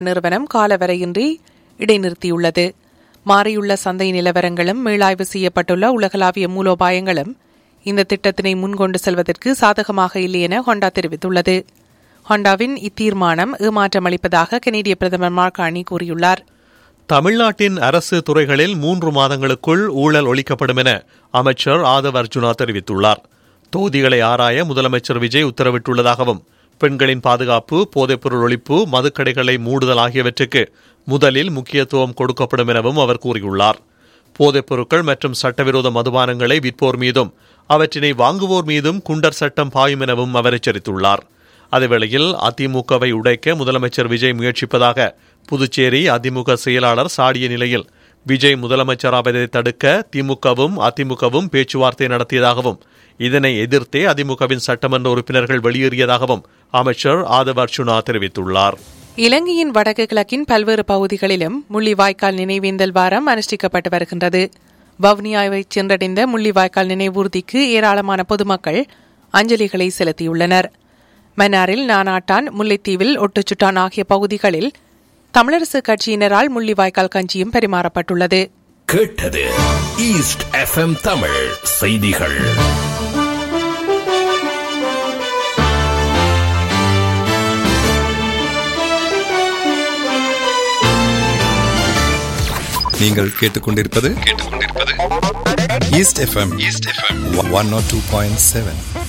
நிறுவனம் காலவரையின்றி இடைநிறுத்தியுள்ளது மாறியுள்ள சந்தை நிலவரங்களும் மீளாய்வு செய்யப்பட்டுள்ள உலகளாவிய மூலோபாயங்களும் இந்த திட்டத்தினை முன்கொண்டு செல்வதற்கு சாதகமாக இல்லை என ஹோண்டா தெரிவித்துள்ளது ஹோண்டாவின் இத்தீர்மானம் ஏமாற்றம் அளிப்பதாக கனேடிய பிரதமர் மார்கானி கூறியுள்ளார் தமிழ்நாட்டின் அரசு துறைகளில் மூன்று மாதங்களுக்குள் ஊழல் ஒழிக்கப்படும் என அமைச்சர் ஆதவ் அர்ஜுனா தெரிவித்துள்ளார் தொகுதிகளை ஆராய முதலமைச்சர் விஜய் உத்தரவிட்டுள்ளதாகவும் பெண்களின் பாதுகாப்பு போதைப்பொருள் ஒழிப்பு மதுக்கடைகளை மூடுதல் ஆகியவற்றுக்கு முதலில் முக்கியத்துவம் கொடுக்கப்படும் எனவும் அவர் கூறியுள்ளார் போதைப் பொருட்கள் மற்றும் சட்டவிரோத மதுபானங்களை விற்போர் மீதும் அவற்றினை வாங்குவோர் மீதும் குண்டர் சட்டம் பாயும் எனவும் அவர் எச்சரித்துள்ளார் அதேவேளையில் அதிமுகவை உடைக்க முதலமைச்சர் விஜய் முயற்சிப்பதாக புதுச்சேரி அதிமுக செயலாளர் சாடிய நிலையில் விஜய் முதலமைச்சராவதை தடுக்க திமுகவும் அதிமுகவும் பேச்சுவார்த்தை நடத்தியதாகவும் இதனை எதிர்த்தே அதிமுகவின் சட்டமன்ற உறுப்பினர்கள் வெளியேறியதாகவும் அமைச்சர் ஆதவ் அர்ச்சுனா தெரிவித்துள்ளார் இலங்கையின் வடக்கு கிழக்கின் பல்வேறு பகுதிகளிலும் முள்ளிவாய்க்கால் நினைவேந்தல் வாரம் அனுஷ்டிக்கப்பட்டு வருகின்றது வவுனியாவை சென்றடைந்த முள்ளிவாய்க்கால் நினைவூர்திக்கு ஏராளமான பொதுமக்கள் அஞ்சலிகளை செலுத்தியுள்ளனர் மன்னாரில் நானாட்டான் முல்லைத்தீவில் ஒட்டுச்சுட்டான் ஆகிய பகுதிகளில் தமிழரசு கட்சியினரால் முள்ளிவாய்க்கால் கஞ்சியும் பரிமாறப்பட்டுள்ளது கேட்டது ஈஸ்ட் எஃப்எம் தமிழ் செய்திகள் நீங்கள் கேட்டுக்கொண்டிருப்பது கேட்டுக்கொண்டிருப்பது East FM East FM one naught two point seven